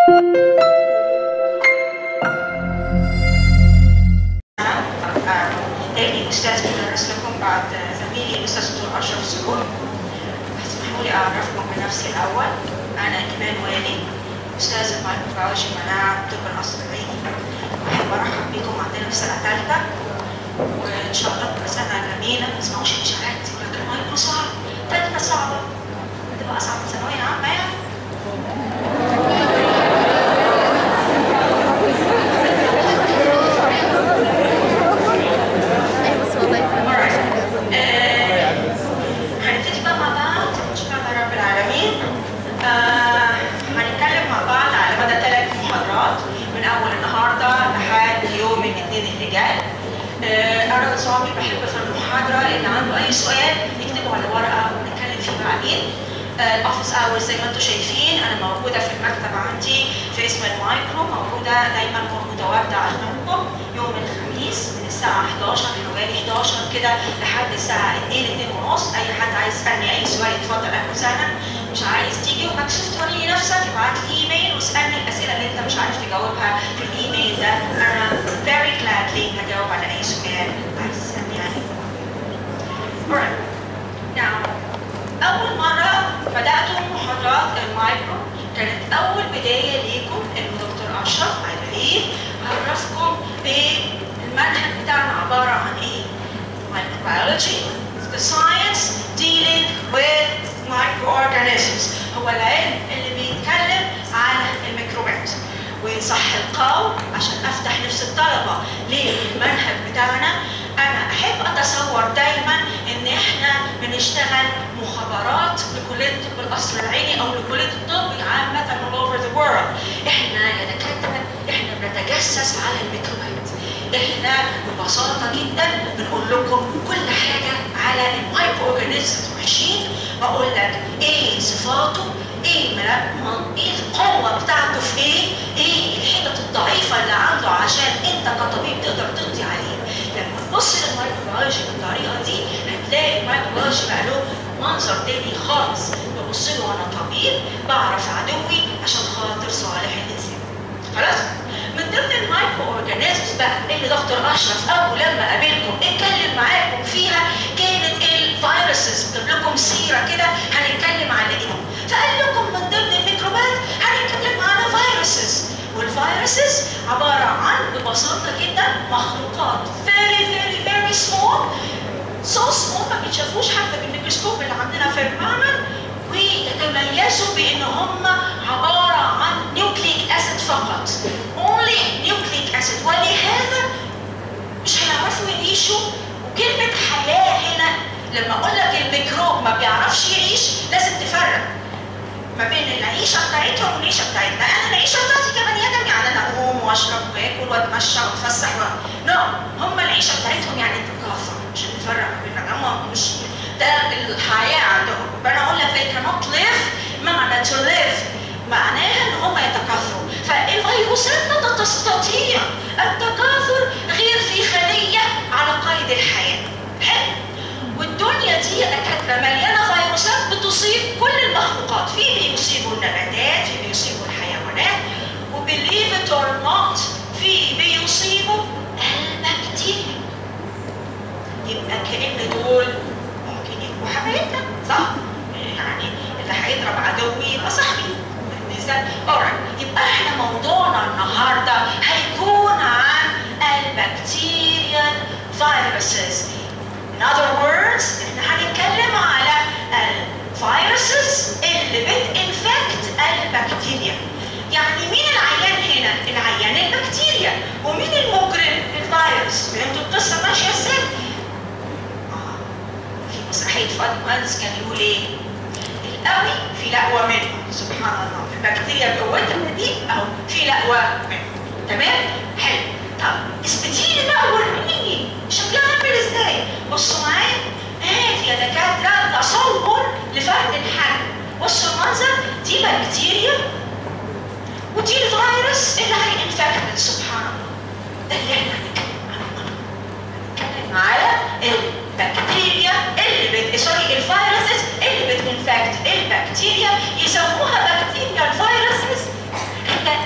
تاني استاذ بدرس لكم بعد زميلي الاستاذ دكتور اشرف سرور اسمحوا لي اعرفكم بنفسي الاول انا ايمان والي استاذ الميكروبيولوجي مناعه طب القصر العيني بحب ارحب بكم عندنا في سنه ثالثه وان شاء الله تبقى سنه جميله ما تسمعوش اشاعات يقول لك المايكرو صعب ثالثه صعبه هتبقى اصعب من ثانويه عامه يعني هنبتدي بقى مع بعض ان شاء الله رب العالمين آه، هنتكلم مع بعض على مدى ثلاث محاضرات من اول النهارده لحد يوم الاثنين اللي جاي آه، انا نظامي بحب في المحاضره اللي عنده اي سؤال يكتبه على ورقه ونتكلم فيه بعدين الاوفيس اورز زي ما انتم شايفين انا موجوده في المكتب عندي في اسم المايكرو موجوده دايما متواجده عندكم يوم الخميس من الساعه 11 حوالي 11 كده لحد الساعه 2 2 ونص اي حد عايز يسالني اي سؤال اتفضل اهلا وسهلا مش عايز تيجي ومكسوف توريني نفسك ابعت لي ايميل واسالني الاسئله اللي انت مش عارف تجاوبها في الايميل ده انا very gladly هجاوب على اي سؤال عايز تسالني عليه. Alright. Now, أول مرة بدأتوا محاضرات المايكرو كانت أول بداية ليكم إن دكتور أشرف I believe عرفكم بالمنهج بتاعنا عبارة عن إيه؟ Microbiology, the science dealing with microorganisms هو العلم اللي بيتكلم على الميكروبات وصح القول عشان افتح نفس الطلبه للمنهج بتاعنا انا احب اتصور دايما ان احنا بنشتغل مخابرات لكليه الطب القصر العيني او لكليه الطب عامه all over the world احنا يا دكاتره احنا بنتجسس على الميكروبات احنا ببساطه جدا بنقول لكم كل حاجه على المايكرو اورجانيزمز وحشين بقول لك ايه صفاته ايه ملامحه ايه القوه بتاعته في ايه ايه الحتت الضعيفه اللي عنده عشان انت كطبيب تقدر تقضي عليه لما تبص للمايكروبيولوجي بالطريقه دي هتلاقي المايكروبيولوجي بقى له منظر تاني خالص ببص له وانا طبيب بعرف عدوي عشان خاطر صالح الانسان خلاص من ضمن المايكرو اورجانيزمز بقى اللي دكتور اشرف اول لما قابلكم اتكلم معاكم فيها كانت الفيروسز جاب لكم سيره كده هنتكلم على ايه فقال لكم من ضمن الميكروبات هنتكلم على فيروسز والفيروسز عباره عن ببساطه جدا مخلوقات very very very small so small ما بيتشافوش حتى بالميكروسكوب اللي عندنا في المعمل ويتميزوا بان هم عباره عن نيوكليك اسيد فقط only nucleic acid ولهذا مش هيعرفوا يعيشوا وكلمه حياه هنا لما اقول لك الميكروب ما بيعرفش يعيش لازم تفرق ما بين العيشه بتاعتهم والعيشه بتاعتنا انا العيشه بتاعتي كبني ادم يعني انا اقوم واشرب واكل واتمشى واتفسح و... نو هم العيشه بتاعتهم يعني التكاثر عشان نفرق ما بين هم مش ده الحياه عندهم فانا اقول لك they cannot live معنى to live معناها ان هم يتكاثروا فالفيروسات لا تستطيع التكاثر غير في خليه على قيد الحياه حلو والدنيا دي يا دكاتره مليانه فيروسات بتصيب كل المخلوقات في بيصيبوا النباتات في بيصيبوا الحيوانات وبليف ات اور نوت في بيصيبوا البكتيريا يبقى كأن دول ممكن يبقوا حبايبنا صح؟ يعني اللي هيضرب عدوي يبقى صاحبي بالنسبه alright يبقى احنا موضوعنا النهارده هيكون عن البكتيريال فيروسز In other words احنا هنتكلم على الفيروسز اللي بتنفكت البكتيريا يعني مين العيان هنا؟ العيان البكتيريا ومين المجرم؟ الفيروس فهمتوا القصه ماشيه ازاي؟ آه. في مسرحيه فؤاد مهندس كان يقول ايه؟ القوي في لقوه منه سبحان الله البكتيريا بقوتها دي اهو في لقوه منه تمام؟ حلو طب اثبتي لي بقى وريني شكلها عامل ازاي؟ بصوا معايا ادي يا دكاتره تصور لفرد الحجم بصوا المنظر دي بكتيريا ودي الفيروس اللي هينفكت سبحان الله ده اللي احنا هنتكلم عنه هنتكلم على البكتيريا اللي بت سوري الفيروسز اللي بتنفكت البكتيريا يسموها بكتيريا الفيروسز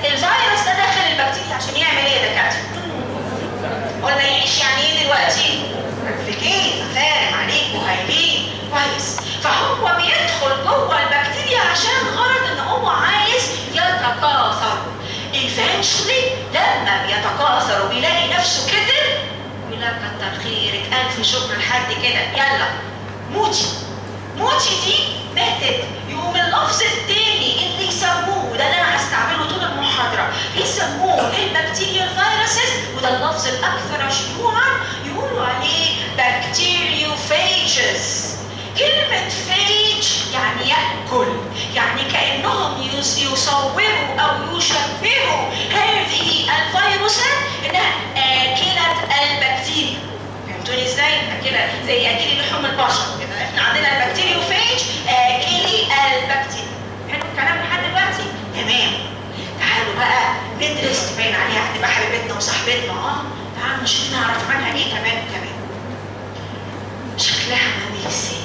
خيرك كتر خيرك الف شكر لحد كده يلا موتي موتي دي ماتت يقوم اللفظ التاني اللي يسموه ده اللي انا هستعمله طول المحاضره يسموه البكتيريا فيروسز وده اللفظ الاكثر شيوعا يقولوا عليه بكتيريوفاجز كلمة فيج يعني يأكل يعني كأنهم يس- يصوروا أو يشبهوا هذه الفيروسات إنها آكلة البكتيريا فهمتوني ازاي؟ أكلة زي أكل لحوم البشر كده احنا عندنا البكتيريوفاج آكلي البكتيريا حلو الكلام لحد دلوقتي؟ تمام تعالوا بقى ندرس تبين عليها هتبقى حبيبتنا وصاحبتنا اه تعالوا نشوف نعرف عنها ايه كمان كمان شكلها عامل ازاي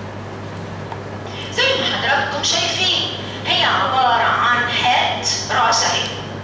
زي ما حضراتكم شايفين هي عبارة عن هيد راس اهي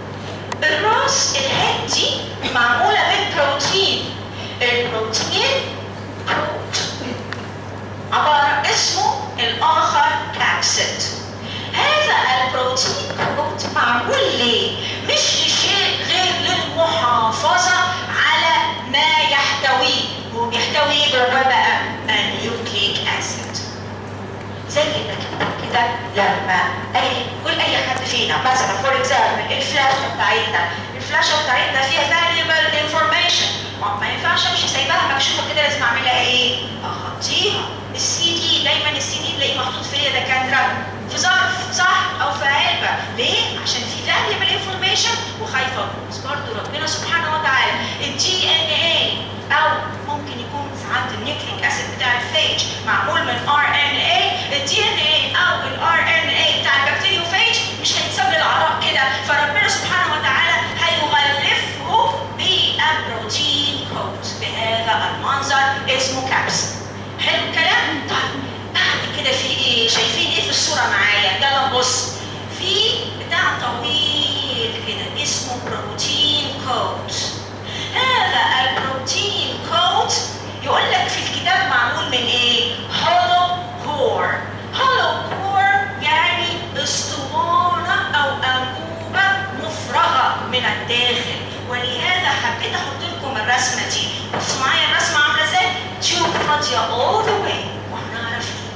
الراس الهيد دي معمولة من بروتين البروتين بروتين عبارة اسمه الآخر كابسيد هذا البروتين كروت معمول ليه؟ مش لشيء غير للمحافظة على ما يحتويه هو بيحتوي ايه بالربع بقى؟ النيوكليك اسيد زي ما كده كده لما اي كل اي حد فينا مثلا فور اكزامبل الفلاشه بتاعتنا الفلاشه بتاعتنا فيها valuable information ما ما ينفعش امشي سايباها مكشوفه كده لازم اعملها ايه؟ اغطيها السي دي دايما السي دي تلاقيه محطوط فين يا دكاتره؟ في ظرف صح او في علبه ليه؟ عشان في valuable information وخايفه بس برضه ربنا سبحانه وتعالى الدي ان اي او ممكن يكون ساعات النيوكليك اسيد بتاع الفيج معمول من ار ان اي الدي ان اي او الار ان اي بتاع البكتيريوفيج مش هيتساب للعراء كده فربنا سبحانه وتعالى هيغلفه بالبروتين كوت بهذا المنظر اسمه كابسول حلو الكلام؟ طيب بعد كده في ايه؟ شايفين ايه في الصوره معايا؟ يلا بص في بتاع طويل كده اسمه بروتين كوت هذا البروتين كوت يقول لك في الكتاب معمول من ايه؟ هولو كور هولو كور يعني اسطوانة او انبوبة مفرغة من الداخل ولهذا حبيت احط لكم الرسمة دي بصوا معايا الرسمة عاملة ازاي؟ تيوب فاضية all the way وهنعرف ليه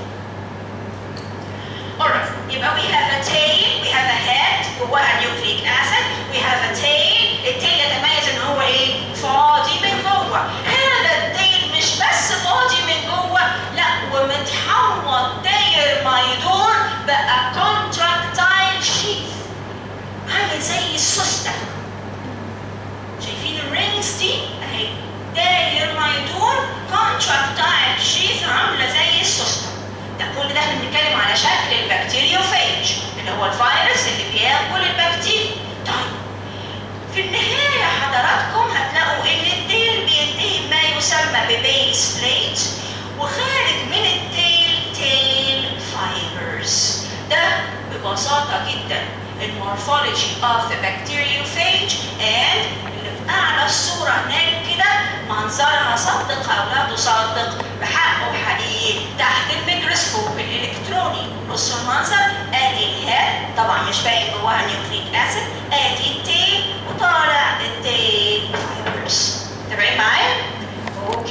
Alright, يبقى we have a tail, we have a head, جواها nucleic acid, we have a tail, التيل يتميز ان هو ايه؟ فاضي من جوه. هذا التيل مش بس فاضي من جوه، لا ومتحوط داير ما يدور بقى contractile sheath. عامل زي السوستة. شايفين الرينجز دي؟ اهي داير ما يدور contractile sheath عاملة زي السوستة. ده كل ده احنا بنتكلم على شكل البكتيريوفاج اللي هو الفيروس اللي بياكل البكتيريا. طيب في النهاية حضراتكم هتلاقوا ان التيل بينتهي بما يسمى ببيس بليت وخارج من التيل تيل فايبرز ده ببساطة جدا المورفولوجي of the bacteriophage and اللي في أعلى الصورة هناك كده منظرها صدق أو لا تصدق بحقه حقيقي تحت الميكروسكوب الإلكتروني بصوا المنظر آدي الهاد طبعا مش باين جواها نيوكليك أسيد آدي التيل وطالع التيل فايبرز تابعين معايا؟ أوكي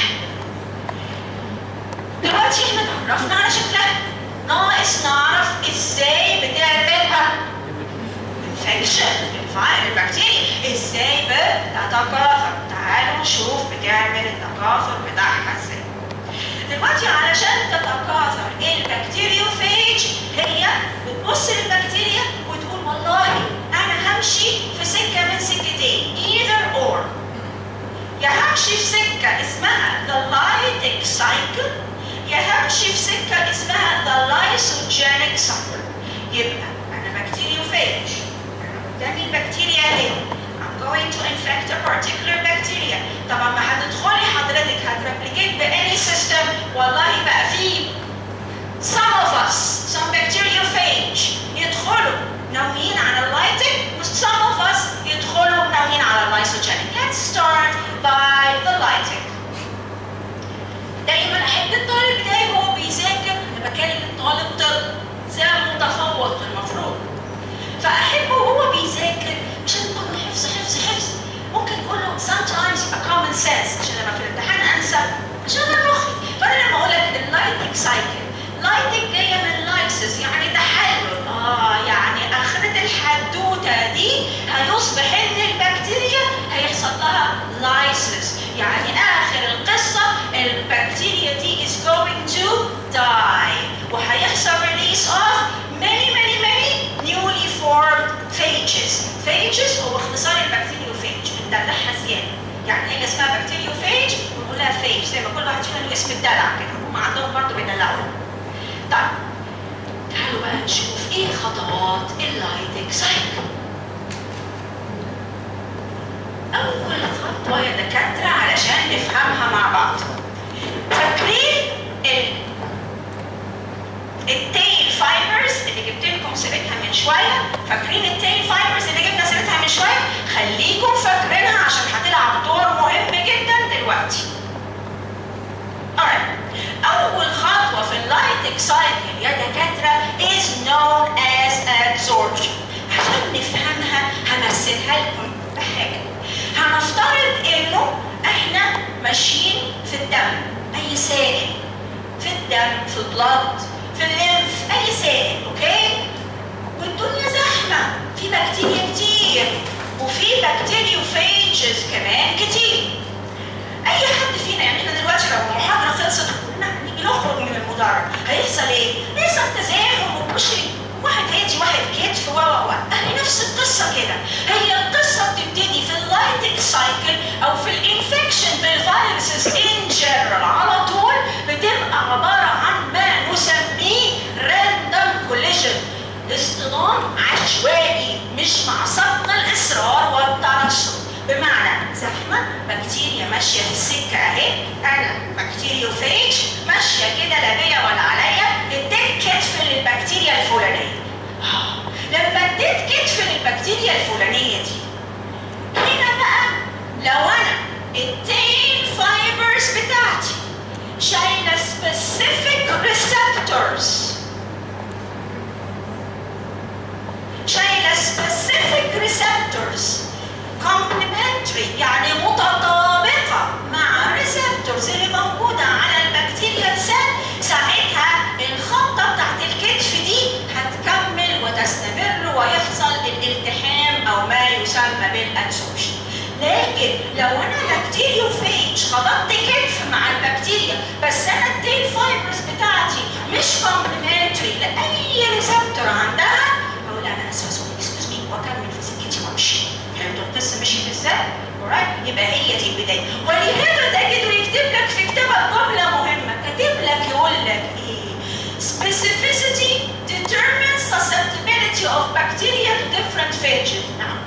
دلوقتي احنا اتعرفنا على شكلها ناقص نعرف ازاي بتعملها انفكشن البكتيريا ازاي بتتكاثر تعالوا نشوف بتعمل التكاثر بتاعها ازاي دلوقتي علشان تتكاثر البكتيريوفيج هي بتبص للبكتيريا وتقول والله انا همشي في سكه من سكتين either or يا همشي في سكه اسمها the lytic cycle يا همشي في سكه اسمها the lysogenic cycle يبقى انا بكتيريوفيج قدامي البكتيريا اهي I'm going to infect a particular bacteria طبعا ما هتدخلي حضرتك هتريبليكيت بأني سيستم والله بقى في some of us some bacteriophage يدخلوا ناويين على اللايتك و some of us يدخلوا ناويين على اللايسوجينيك let's start by the lytic دايما احب الطالب بتاعي وهو بيذاكر انا بكلم الطالب طب زي متفوق المفروض فاحبه وهو بيذاكر مش لازم كله حفظ حفظ حفظ ممكن كله sometimes يبقى common sense عشان لما التوتة دي هيصبح ان البكتيريا هيحصل لها لايسس يعني اخر القصة البكتيريا دي is going to die وهيحصل release of many many many newly formed phages phages هو اختصار البكتيريوفاج بندلعها زيادة يعني هي اسمها بكتيريوفاج ونقول لها فاج زي ما كل واحد فينا له اسم الدلع كده هم عندهم برضه بيدلعوها طيب تعالوا بقى نشوف ايه خطوات اللايتك سايكل اول خطوه يا دكاتره علشان نفهمها مع بعض فاكرين ال التيل فايبرز اللي جبت لكم سيرتها من شويه فاكرين التيل فايبرز اللي جبنا سيرتها من شويه خليكم فاكرينها عشان هتلعب دور مهم جدا دلوقتي Alright. أول خطوة في اللايتك سايكل يا دكاترة is known as absorption. عشان نفهمها همثلها لكم بحاجة. هنفترض إنه إحنا ماشيين في الدم أي سائل في الدم في البلد في الليمف أي سائل أوكي؟ والدنيا زحمة في بكتيريا كتير وفي بكتيريوفاجز كمان كتير. اي حد فينا يعني احنا دلوقتي لو المحاضره خلصت كلنا نيجي نخرج من المدرج هيحصل ايه؟ هيحصل تزاحم وبشري واحد هيدي واحد كتف و و و اهي نفس القصه كده هي القصه بتبتدي في اللايتك سايكل او في الانفكشن بالفيروسز ان جنرال على طول بتبقى عباره عن ما نسميه راندوم كوليجن اصطدام عشوائي مش مع سبق الاصرار والترصد بمعنى زحمه بكتيريا ماشيه في السكه اهي انا بكتيريوفاج ماشيه كده لا بيا ولا عليا اديت كتف للبكتيريا الفلانيه آه، لما اديت كتف للبكتيريا الفلانيه دي هنا بقى لو انا التيل فايبرز بتاعتي شايله سبيسيفيك ريسبتورز شايله سبيسيفيك ريسبتورز complementary يعني متطابقة مع الريسبتورز اللي موجودة على البكتيريا سيل ساعتها الخطة بتاعت الكتف دي هتكمل وتستمر ويحصل الالتحام أو ما يسمى بالأدسوبشن لكن لو انا بكتيريوفاج خبطت كتف مع البكتيريا بس انا التيل فايبرز بتاعتي مش كومبلمنتري لاي ريسبتور عندها اقول لا انا اسفه سوري اكسكيوز مي واكمل في سكتي وامشي فهمتوا القصه مشيت ازاي؟ alright يبقى هي دي البدايه ولهذا تجده يكتب لك في كتابك جمله مهمه كاتب لك يقول لك ايه؟ specificity determines susceptibility of bacteria to different phages نعم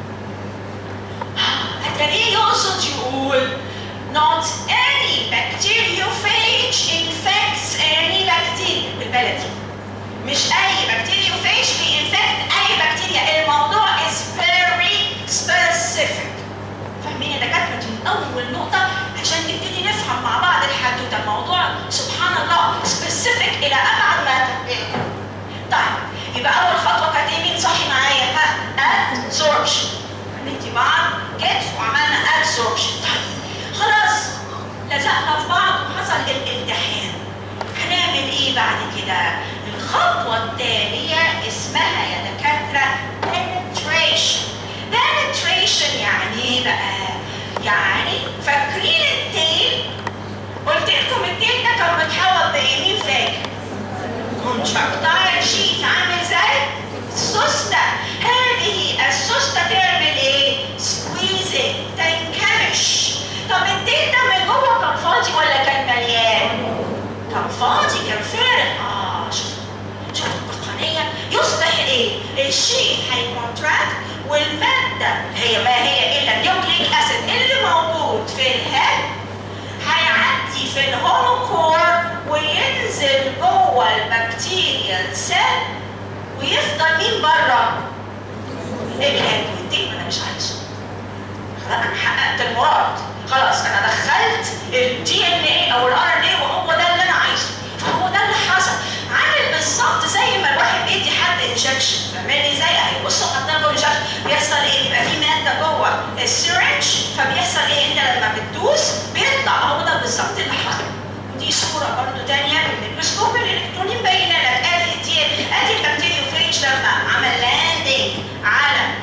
هتلاقيه يقصد يقول not any bacteriophage infects any bacteria بالبلدي مش اي بكتيريوفاج بينفكت اي بكتيريا الموضوع is very specific فاهمين يا دكاتره دي من اول نقطه عشان نبتدي نفهم مع بعض الحدوته الموضوع سبحان الله specific الى ابعد ما تتخيل طيب يبقى اول خطوه كانت ايه مين صحي معايا ها absorption ندي بعض كتف وعملنا absorption طيب خلاص لزقنا في بعض وحصل الالتحام هنعمل ايه بعد كده الخطوة التالية اسمها يا دكاترة penetration penetration يعني ايه بقى؟ يعني فاكرين التيل؟ قلت لكم التيل ده كان متحوط بايه؟ مين فاكر؟ كونتراكتايل شيت عامل زي السوستة هذه السوستة تعمل ايه؟ سكويزنج تنكمش طب التيل ده من جوه كان فاضي ولا كان مليان؟ كان فاضي كان فارغ اه شفتوا شفتوا التقنية يصبح ايه؟ الشيت هيكونتراكت والمادة هي ما هي الا النيوكليك اسيد اللي موجود في الهيد هيعدي في الهولوكور وينزل جوه البكتيريا سيل ويفضل مين بره؟ الهيد والدين انا مش عايزه خلاص انا حققت المراد خلاص انا دخلت الدي ان ايه او الار ان ايه وهو ده اللي انا عايزه فهو ده اللي حصل عامل بالظبط زي ما الواحد بيدي حد انجكشن فاهماني ازاي اهي بصوا حاطين له انجكشن بيحصل ايه بيبقى في ماده جوه السيرنج فبيحصل ايه انت لما بتدوس بيطلع هو ده بالظبط اللي حصل ودي صوره برضو تانية بالميكروسكوب الالكتروني مبينه لك ادي دي ادي البكتيريوفاج لما عمل لاندنج على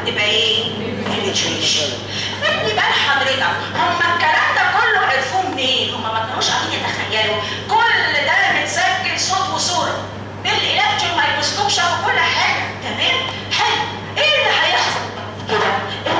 تبقى ايه؟ penetration خلي بال حضرتك هم الكلام ده كله عرفوه منين؟ هم ما كانوش قاعدين يتخيلوا كل ده متسجل صوت وصوره بالالكترون مايكروسكوب شافوا كل حاجه تمام؟ حلو ايه اللي هيحصل كده؟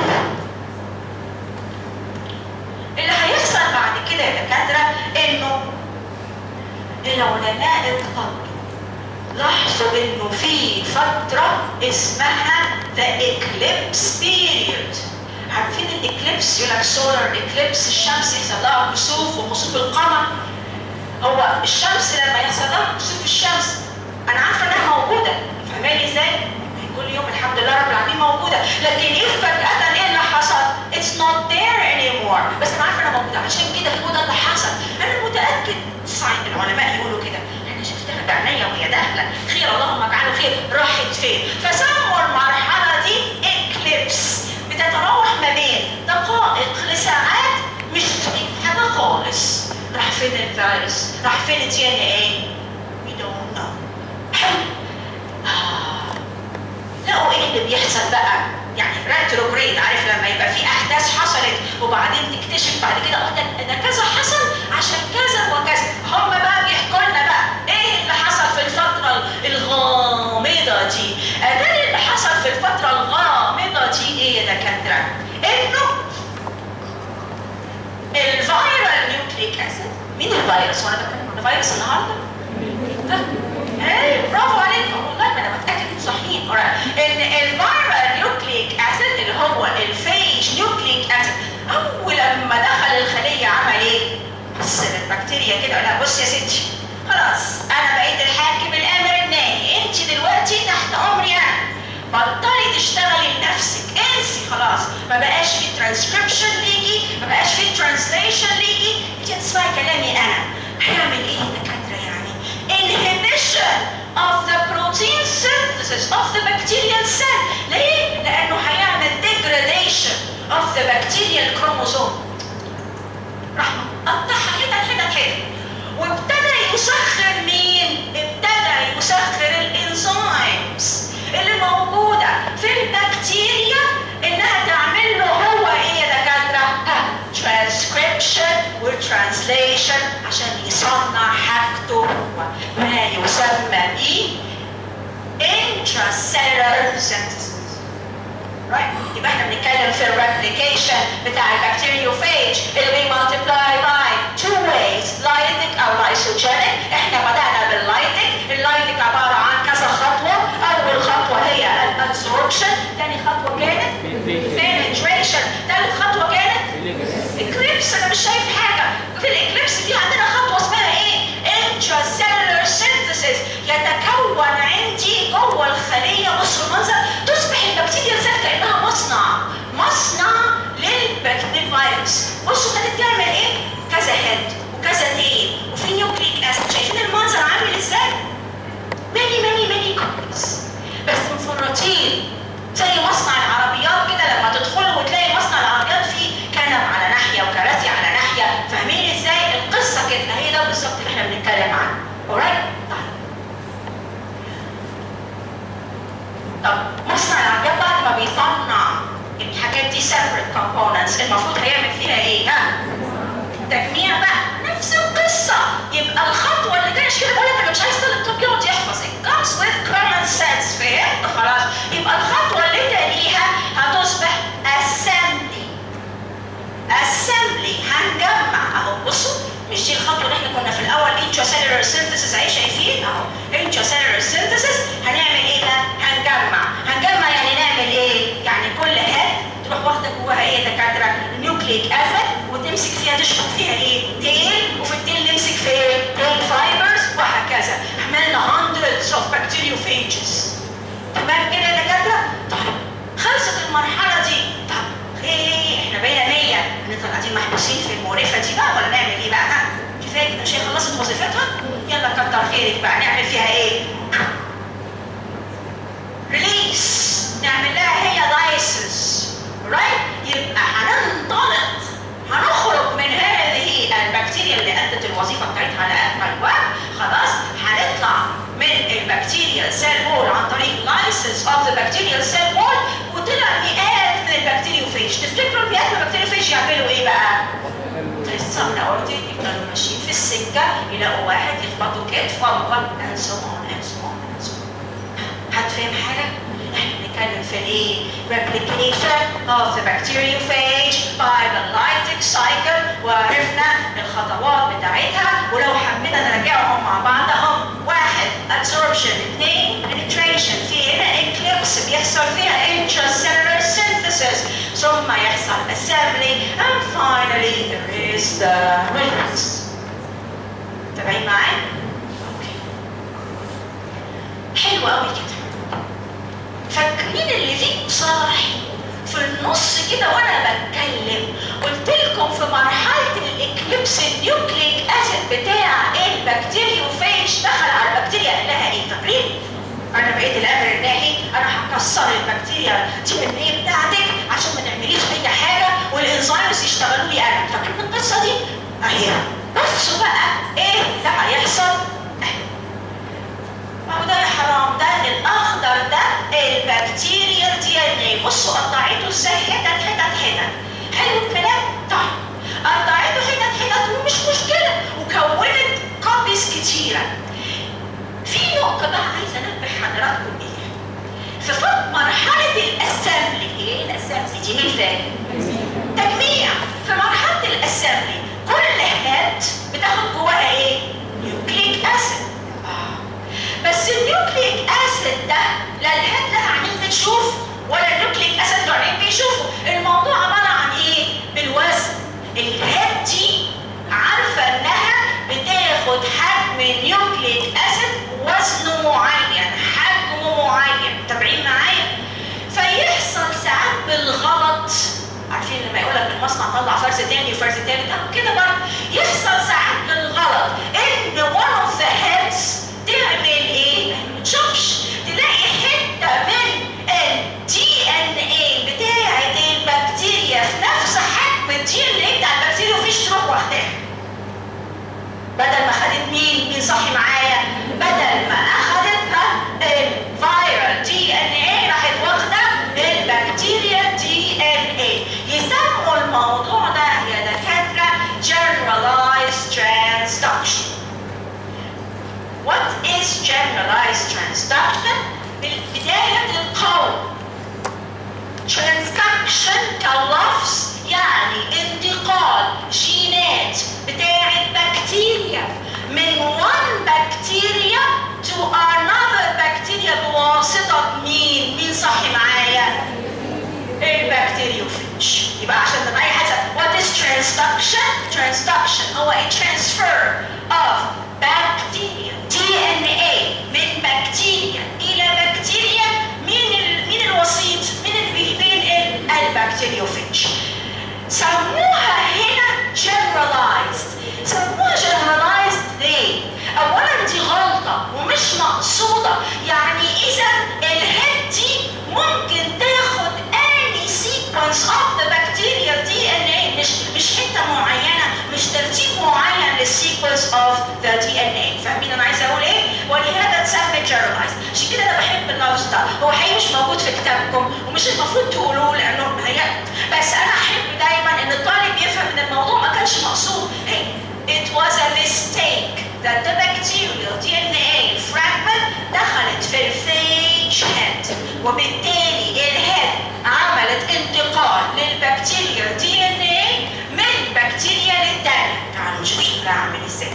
اللي هيحصل بعد كده يا دكاتره انه العلماء اتفضلوا لاحظوا انه في فتره اسمها the eclipse period عارفين الاكليبس يقول لك سولار اكليبس الشمس يحصل لها كسوف وكسوف القمر هو الشمس لما يحصل لها كسوف الشمس انا عارفه انها موجوده فاهماني ازاي؟ كل يوم الحمد لله رب العالمين موجوده لكن ايه فجاه ايه اللي حصل؟ اتس نوت ذير anymore بس انا عارفه انها موجوده عشان كده هو ده اللي حصل انا متاكد صحيح العلماء يقولوا كده انا شفتها بعينيا وهي داخله خير اللهم اجعله خير راحت فين؟ فسموا المرحله دي اكليبس بتتراوح ما بين دقائق لساعات مش حاجه خالص راح فين الفيروس؟ راح فين الدي ان ايه؟ We don't know حلو آه. لقوا ايه اللي بيحصل بقى؟ يعني ريتروجريد عارف لما يبقى في احداث حصلت وبعدين تكتشف بعد كده اه ده ده كذا حصل عشان كذا وكذا هم بقى بيحكوا لنا بقى ايه اللي حصل في الفتره الغامضه دي؟ ده اللي حصل في الفتره الغامضه دي ايه يا دكاتره؟ انه الفيرال نيوكليك اسيد مين الفيروس؟ وانا بتكلم عن الفيروس النهارده؟ ايه برافو عليكم والله ما انا متاكد انتوا صحيين ان الفيرال نيوكليك اسيد اللي هو الفيج نيوكليك اسيد اول لما دخل الخليه عمل ايه؟ بص للبكتيريا كده لا بص يا ستي خلاص انا بقيت الحاكم الامر الناهي انت دلوقتي تحت امري انا بطلي تشتغلي لنفسك انسي خلاص ما بقاش في ترانسكريبشن ليكي ما بقاش في ترانسليشن ليكي انت هتسمعي كلامي انا هيعمل ايه يا دكاتره يعني inhibition of the protein synthesis of the bacterial cell ليه؟ لانه هيعمل degradation of the bacterial chromosome راح قطعها حتت حتت حتت وابتدى يسخر مين؟ ابتدى يسخر الانزيمز اللي موجودة في البكتيريا انها تعمل له هو ايه يا دكاترة؟ transcription وترانسليشن عشان يصنع حاجته هو ما يسمى ب intracellular synthesis right يبقى احنا بنتكلم في الريبليكيشن بتاع البكتيريوفاج اللي بيمالتيبلاي باي two ways لايتك او لايسوجينيك احنا بدأنا باللايتك اللايتك عبارة عن كذا خطوة اول خطوة هي الابسوربشن ثاني خطوة كانت penetration ثالث خطوة كانت اكليبس انا مش شايف حاجة في الاكليبس في عندنا خطوة اسمها ايه intracellular synthesis يتكون عندي جوه الخلية بصوا المنظر تصبح البكتيريا ذات كأنها مصنع مصنع للفيروس بصوا ابتدت تعمل ايه كذا هيد وكذا تيل وفي نيوكليك اسيد شايفين المنظر عامل ازاي ماني ماني ماني كومبلكس بس مفرطين زي مصنع العربيات كده لما تدخلوا وتلاقي مصنع العربيات فيه كنب على ناحيه وكراسي على ناحيه فاهمين ازاي القصه كده هي ده بالظبط اللي احنا بنتكلم عنه alright طيب طب مصنع العربيات بعد ما بيصنع الحاجات دي separate components المفروض هيعمل فيها ايه ها تجميع بقى نفس القصه يبقى الخطوه اللي جايه عشان كده بقول لك انا مش عايز طالب طب يقعد يحفظ it comes with common sense فهمت خلاص يبقى الخطوه اللي تليها هتصبح assembly assembly هنجمع اهو بصوا مش دي الخطوه اللي احنا كنا في الاول intracellular synthesis اهي شايفين اهو intracellular synthesis هنعمل ايه بقى؟ هنجمع هنجمع يعني نعمل ايه؟ يعني كل هاد تروح واخده جواها ايه يا دكاتره؟ نيوكليك اسيد وتمسك فيها تشرب فيها ايه؟ تيل وفي التيل نمسك في ايه؟ تيل فايبرز وهكذا عملنا hundreds of bacteriophages تمام كده يا دكاتره؟ طيب خلصت المرحله دي طب ايه احنا بقينا 100 هنفضل قاعدين محبوسين في المقرفه دي بقى ولا نعمل ايه بقى؟ ها؟ كفايه كده مش هي خلصت وظيفتها؟ يلا كتر خيرك بقى نعمل فيها ايه؟ ريليس نعمل لها هي لايسنس رايت يبقى هننطلق هنخرج من هذه البكتيريا اللي ادت الوظيفه بتاعتها على اكمل وجه خلاص هنطلع من البكتيريا سيل وول عن طريق لايسنس اوف ذا بكتيريا سيل وول وطلع مئات بكتيريوفيج تفتكروا البيئات بكتيريوفيج يعملوا ايه بقى؟ لسه انا قلت يفضلوا ماشيين في السكه يلاقوا واحد يخبطوا كتف وابقى and so on and so on and so on حد فاهم حاجه؟ احنا بنتكلم في الايه؟ replication of the bacteriophage by the lytic cycle وعرفنا الخطوات بتاعتها ولو حبينا نراجعهم مع بعض اهم واحد absorption اثنين penetration في هنا eclipse بيحصل فيها intracellular synthesis ثم يحصل assembly and finally there is the release تابعين معايا؟ اوكي حلو قوي كده فاكرين اللي فيه صاحي في النص كده وانا بتكلم قلت لكم في مرحله الاكليبس النيوكليك اسيد بتاع البكتيريوفيج دخل على البكتيريا قال لها ايه فاكرين؟ انا بقيت الامر الناهي انا هكسر البكتيريا دي ان ايه بتاعتك عشان ما تعمليش اي حاجه والانزيمز يشتغلوا لي انا فاكرين القصه دي؟ اهي بصوا بقى ايه ده هيحصل ما هو ده يا حرام ده الاخضر ده البكتيريا دي ان ايه بصوا قطعته ازاي حتت حتت حتت حلو الكلام طيب قطعته حتت حتت ومش مشكله وكونت كوبيز كتيره في نقطه بقى عايزه انبه حضراتكم ايه في فوق مرحله الاسمبلي ايه الاسمبلي دي مثال تجميع في مرحله الاسمبلي كل هات بتاخد جواها ايه نيوكليك اسيد بس النيوكليك اسيد ده لا الهيد لها عينين بتشوف ولا النيوكليك اسيد له عينين بيشوفوا الموضوع عباره عن ايه بالوزن الهيد دي عارفه انها بتاخد حجم النيوكليك اسيد وزنه معين حجمه معين متابعين معايا فيحصل ساعات بالغلط عارفين لما يقول لك المصنع طلع فرز تاني وفرز تالت او كده برضه يحصل ساعات بالغلط ان one of the heads تعمل ايه؟ ما تشوفش تلاقي حته من الدي ان اي بتاعت البكتيريا في نفس حجم الدي ان اي بتاع البكتيريا وفيش تروح واخداها. بدل ما خدت مين؟ مين صحي معايا؟ بدل ما اخدتها الفيرال دي ان اي راحت واخده البكتيريا دي ان اي. يسموا الموضوع ده يا دكاتره generalized transduction. What is generalized transduction? بداية القول transduction كلفظ يعني انتقال جينات بتاعة بكتيريا من one bacteria to another bacteria بواسطة مين؟ مين صحي معايا؟ البكتيريوفيج يبقى عشان نبقى اي حاجة what is transduction؟ transduction هو a transfer of bacteria DNA من بكتيريا إلى بكتيريا مين ال... مين الوسيط؟ مين اللي بين البكتيريوفيج؟ سموها هنا generalized سموها generalized ليه؟ أولا دي غلطة ومش مقصودة يعني إذا الهيد دي ممكن تاخد any sequence of the bacterial DNA مش مش حتة معينة مش ترتيب معين للسيكونس اوف ذا دي ان اي فاهمين انا عايزه اقول ايه ولهذا اتسمى جنرالايز عشان كده انا بحب اللفظ ده هو حقيقي مش موجود في كتابكم ومش المفروض تقولوه لانه هي بس انا احب دايما ان الطالب يفهم ان الموضوع ما كانش مقصود hey, it was a mistake that the bacterial DNA fragment دخلت في الفيج هيد وبالتالي الهيد عملت انتقال للبكتيريا دي ان اي من بكتيريا للتانية تعالوا نشوف شكلها عامل ازاي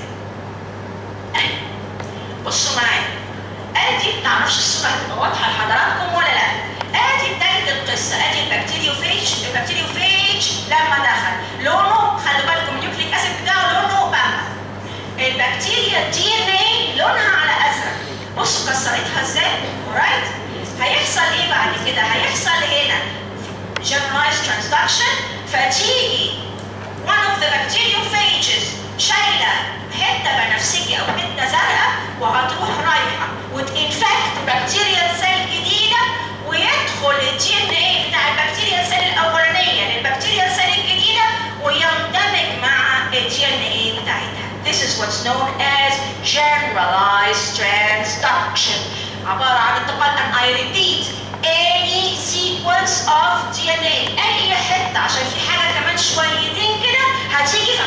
بصوا معايا ادي معرفش الصورة هتبقى واضحة لحضراتكم ولا لا ادي بداية القصة ادي البكتيريوفيج البكتيريوفيج لما دخل لونه خلوا بالكم النيوكليك اسيد بتاعه لونه بامبا البكتيريا الدي ان اي لونها على ازرق بصوا كسرتها ازاي رايت هيحصل ايه بعد كده هيحصل هنا generalized transduction فتيجي one of the bacteriophages شايله حته بنفسجي او حته زرقاء وهتروح رايحه وتنفكت بكتيريا سيل جديده ويدخل الدي ان اي بتاع البكتيريا سيل الاولانيه للبكتيريا سيل الجديده ويندمج مع الدي ان اي بتاعتها. This is what's known as generalized transduction. عباره عن انتقال and I repeat any sequence of DNA اي حته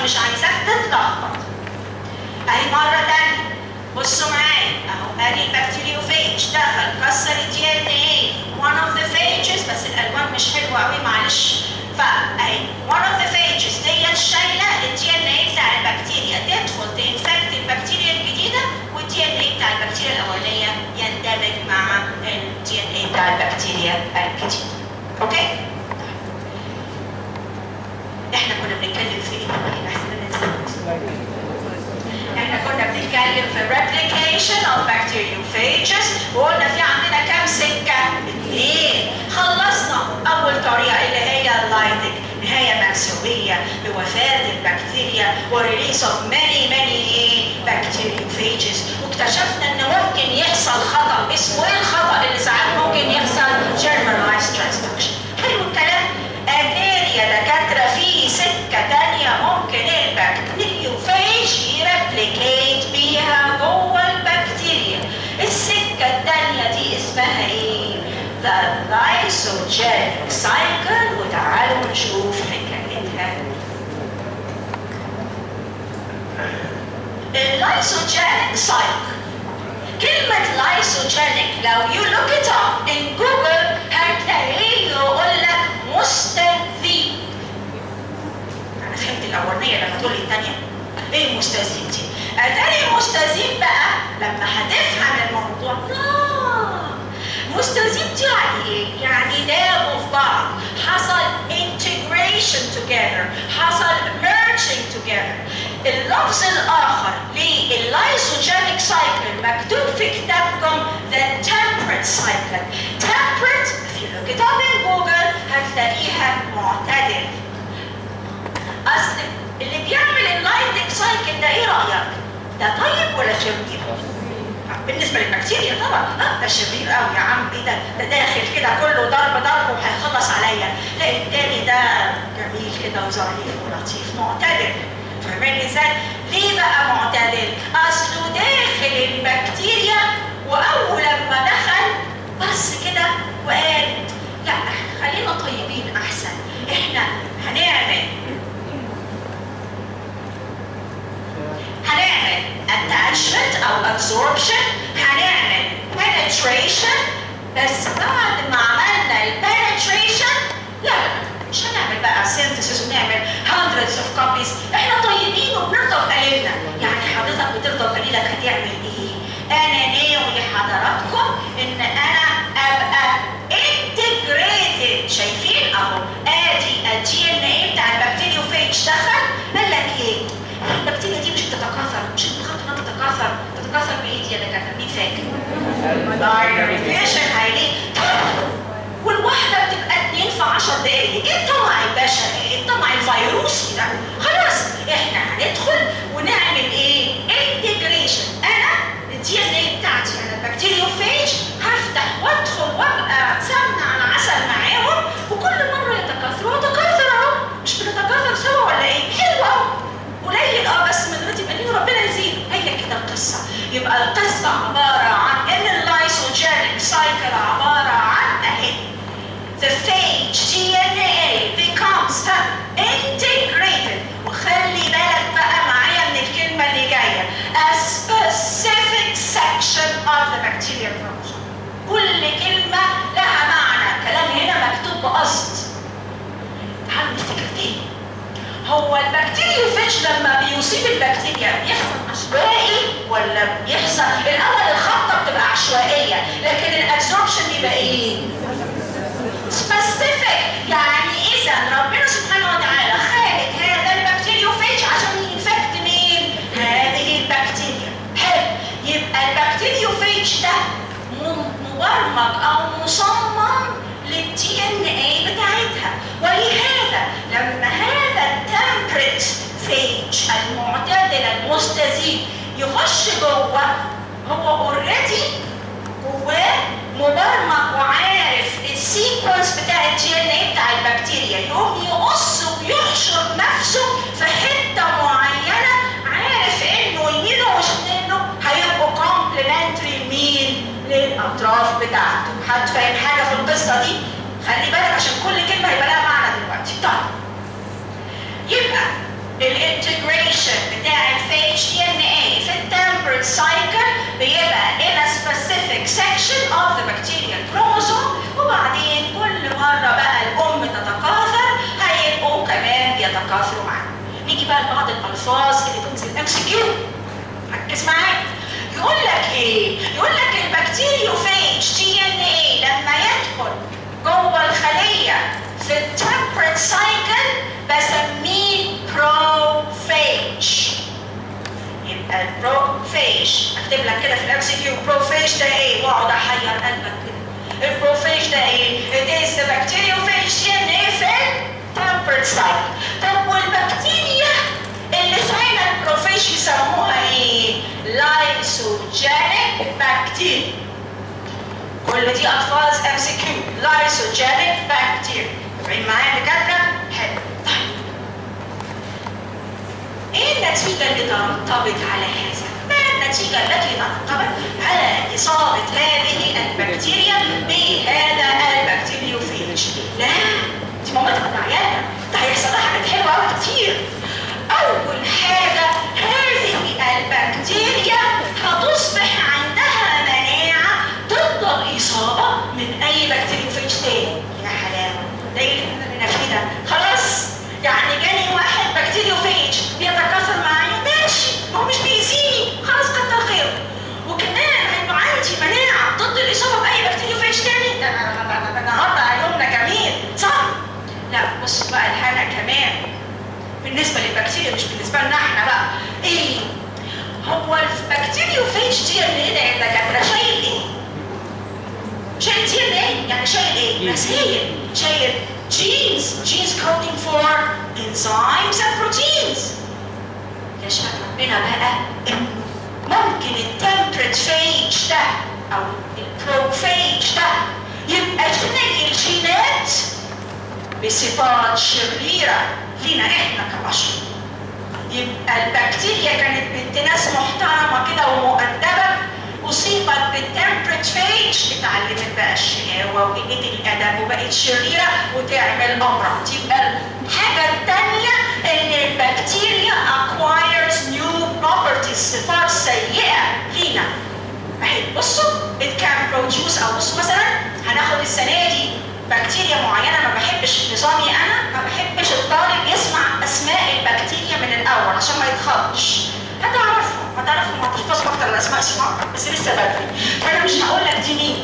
مش عايزاك تتلخبط اهي مره تانية بصوا معايا اهو ادي البكتيريوفيج دخل كسر الدي ان ايه one of the phages بس الالوان مش حلوه قوي معلش فاهي one of the phages ديت شايله الدي ان ايه بتاع البكتيريا تدخل تنفكت البكتيريا الجديده والدي ان ايه بتاع البكتيريا الاولانيه يندمج مع الدي ان ايه بتاع البكتيريا الجديده اوكي احنا كنا بنتكلم في ايه بقى احسن ننسى احنا كنا بنتكلم في replication of bacteriophages وقلنا في عندنا كام سكه؟ اثنين خلصنا اول طريقه اللي هي اللايتك نهايه مأساويه بوفاه البكتيريا وريليس اوف ماني ماني bacteriophages واكتشفنا ان ممكن يحصل خطا اسمه ايه الخطا اللي ساعات ممكن يحصل generalized transduction حلو الكلام؟ اداري يا دكاتره في سكه ثانيه ممكن البكتيريوفاج يريبليكيت بيها جوه البكتيريا السكه الثانيه دي اسمها ايه؟ The lysogenic cycle وتعالوا نشوف حكايتها اللايسوجينيك cycle كلمة لايسوجينيك لو you look it up in Google هتلاقيه يقول لك مستذيب أنا فهمت الأولانية لما تقول لي الثانية إيه مستذيب دي؟ أتاري مستذيب بقى لما هتفهم الموضوع آه مستذيب دي يعني إيه؟ يعني دابوا في بعض حصل integration together حصل merging together اللفظ الآخر لللايسوجينيك cycle مكتوب في كتابكم the temperate cycle temperate if you look it up in Google هتلاقيها معتدل أصل اللي بيعمل اللايتك سايكل ده إيه رأيك؟ ده طيب ولا شرير؟ بالنسبه للبكتيريا طبعا اه ده شرير قوي يا عم ايه ده ده داخل كده كله ضرب ضرب وهيخلص عليا لا التاني ده جميل كده وظريف ولطيف معتدل فاهماني ازاي؟ ليه بقى معتدل؟ اصله داخل البكتيريا واول لما دخل بص كده وقال لا خلينا طيبين احسن احنا هنعمل هنعمل attachment او absorption هنعمل penetration بس بعد ما عملنا ال penetration لا مش هنعمل بقى synthesis ونعمل hundreds of copies احنا طيبين وبنرضى بقليلنا يعني حضرتك بترضى بقليلك هتعمل ايه؟ انا ناوي حضراتكم ان انا ابقى integrated شايفين اهو ادي الجي ان ايه بتاع البكتيريوفيج دخل قال لك ايه؟ البكتيريا دي مش بتتكاثر مش بتخاطر تتكاثر تتكاثر بايد يا دكاتره مين فاكر؟ دايريفيشن هيلي والواحده بتبقى اتنين في 10 دقايق ايه الطمع البشري؟ ايه الطمع الفيروسي ده؟ خلاص احنا هندخل ونعمل ايه؟ انتجريشن انا الدي ان ايه بتاعتي انا البكتيريوفيج هفتح وادخل وابقى سمنه على عسل معاهم وكل مره يتكاثروا وتكاثر اهو مش بنتكاثر سوا ولا ايه؟ حلو اهو قليل اه بس من دلوقتي يبقى ربنا يزيد هي كده القصه يبقى القصه عباره عن ان اللايسوجينيك سايكل عباره عن اهي the phage DNA becomes integrated وخلي بالك بقى معايا من الكلمه اللي جايه a specific section of the bacterial chromosome كل كلمه لها معنى كلام هنا مكتوب بقصد تعالوا نفتكر تاني هو البكتيريوفيج لما بيصيب البكتيريا بيحصل عشوائي ولا بيحصل الاول الخبطه بتبقى عشوائيه لكن الابسوربشن بيبقى ايه؟ سبيسيفيك يعني اذا ربنا سبحانه وتعالى خالق هذا البكتيريوفيج عشان ينفكت مين؟ هذه البكتيريا حلو يبقى البكتيريوفيج ده مبرمج او مصمم للدي ان اي بتاعتها ولهذا لما هذا التمبريت فيج المعتدل المستزيد يخش جوه هو اوريدي جواه مبرمج وعارف السيكونس بتاع الدي ان اي بتاع البكتيريا يقوم يقص ويحشر نفسه في حته معينه عارف انه يمينه وشماله هيبقوا كومبلمنتري مين للاطراف بتاعته حد فاهم حاجه في القصه دي خلي بالك عشان كل كلمه هيبقى لها معنى دلوقتي طيب يبقى نيجي بقى لبعض الالفاظ اللي تنزل ام سي كيو ركز معايا يقول لك ايه؟ يقول لك البكتيريوفاج تي ان ايه لما يدخل جوه الخليه في التمبرت سايكل بسميه بروفاج يبقى البروفاج اكتب لك كده في الام سي كيو بروفاج ده ايه؟ واقعد احير قلبك كده البروفاج ده ايه؟ it is the bacteriophage DNA في التمبرت سايكل طب والبكتيريا اللي فعلا البروفاج يسموها ايه؟ لايسوجينيك بكتيريا كل دي الفاظ ام سي كيو لايسوجينيك بكتيريا فاهمين معايا يا دكاتره؟ حلو طيب ايه النتيجه اللي ترتبط على هذا؟ ما النتيجه التي ترتبط على اصابه هذه البكتيريا بهذا البكتيريوفيج؟ لا دي مامتها ده عيالها ده هيحصل لها حاجات حلوه قوي كتير اول حاجه هذه البكتيريا هتصبح عندها مناعه ضد الاصابه من اي بكتيريوفيج تاني يا حلاوه ده ايه اللي احنا فيه ده خلاص يعني جاني واحد بكتيريوفيج بيتكاثر معايا ماشي ما هو مش بيأذيني خلاص كتر خيره وكمان هيبقى عندي مناعه ضد الاصابه باي بكتيريوفيج تاني ده ده النهارده يومنا جميل صح؟ لا بص بقى الحاجه كمان بالنسبه للبكتيريا مش بالنسبه لنا احنا بقى ايه؟ هو البكتيريوفيج دي اللي ده يا دكاتره شايل ايه؟ شايل دي ايه؟ يعني شايل ايه؟ رسائل شايل genes genes coding for enzymes and proteins يشهد ربنا بقى انه ممكن التمبرت فيج ده او البروفيج ده يبقى فيه الجينات بصفات شريرة لينا احنا كبشر يبقى البكتيريا كانت بنت ناس محترمة كده ومؤدبة أصيبت بالتمبرت فيج اتعلمت بقى الشقاوة وقلة الأدب وبقت شريرة وتعمل أمراض يبقى الحاجة التانية إن البكتيريا acquires new properties صفات سيئة لينا أهي بصوا it can produce أو بصوا مثلا هناخد السنة دي بكتيريا معينة ما بحبش نظامي أنا ما بحبش الطالب يسمع أسماء البكتيريا من الأول عشان ما يتخضش هتعرفهم هتعرفهم هتحفظوا اكتر الاسماء اسمها بس لسه بدري فانا مش هقول لك دي مين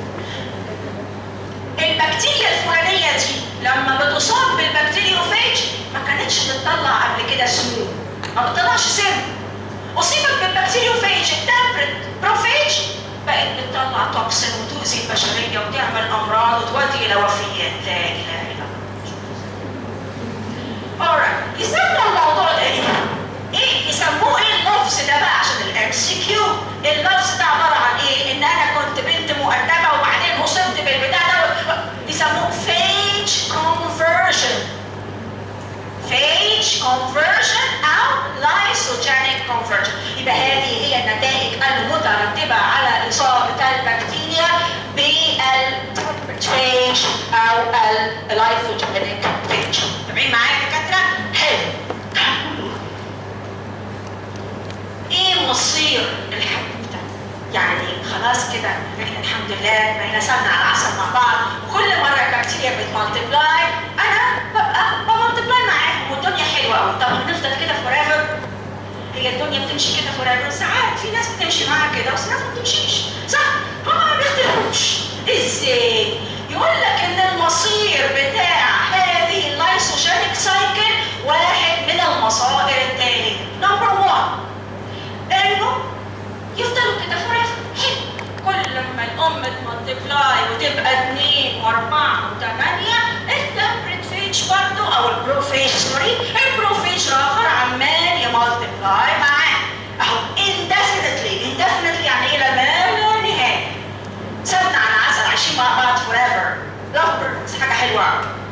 البكتيريا الفلانيه دي لما بتصاب بالبكتيريوفاج ما كانتش بتطلع قبل كده سموم ما بتطلعش سم اصيبت بالبكتيريوفاج التمبرت بروفاج بقت بتطلع توكسين وتؤذي البشريه وتعمل امراض وتودي الى وفيات لا اله الا الله. alright يسمى الموضوع ده ايه؟ ايه يسموه ايه اللفظ ده بقى عشان الام سي كيو اللفظ ده عباره عن ايه ان انا كنت بنت مؤدبه وبعدين اصبت بالبتاع ده يسموه فيج كونفرجن فيج كونفرجن او لايسوجينيك كونفرجن يبقى هذه هي النتائج المترتبه على اصابه البكتيريا بالفيج او اللايسوجينيك فيج تابعين معايا يا دكاتره؟ حلو ايه مصير الحب ده؟ يعني خلاص كده احنا الحمد لله بقينا سنة على عسل مع بعض وكل مرة البكتيريا بتمالتبلاي انا ببقى بمالتبلاي معاهم والدنيا حلوة قوي طب هنفضل كده فور ايفر؟ هي الدنيا بتمشي كده فور ايفر ساعات في ناس بتمشي معاها كده وفي ناس ما بتمشيش صح؟ هما ما بيختلفوش ازاي؟ يقول لك ان المصير بتاع هذه اللايسوجينيك سايكل واحد من المصائر التالية نمبر 1 انه يفضلوا كده فور حلو كل لما الام تمالتبلاي وتبقى اثنين واربعه وثمانيه التمبرت فيج برضه او البروفيج سوري البروفيج الاخر عمال يمالتبلاي معاه اهو indefinitely indefinitely يعني الى ما لا نهايه سبنا على عسل عايشين مع بعض فور ايفر لاف بيردز حاجه حلوه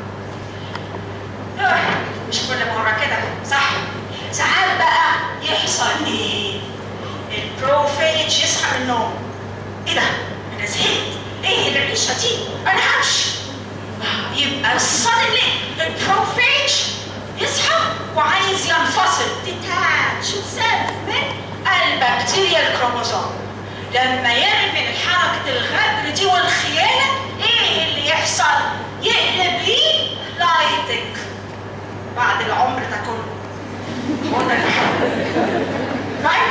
قوي مش كل مره كده صح ساعات بقى يحصل ايه البروفيج يصحى من النوم ايه ده انا زهقت ايه العيشه دي انا همشي يبقى suddenly البروفيج يصحى وعايز ينفصل detach himself من البكتيريا الكروموزوم لما يعمل حركة الغدر دي والخيانة ايه اللي يحصل؟ يقلب ليه لايتك بعد العمر ده كله right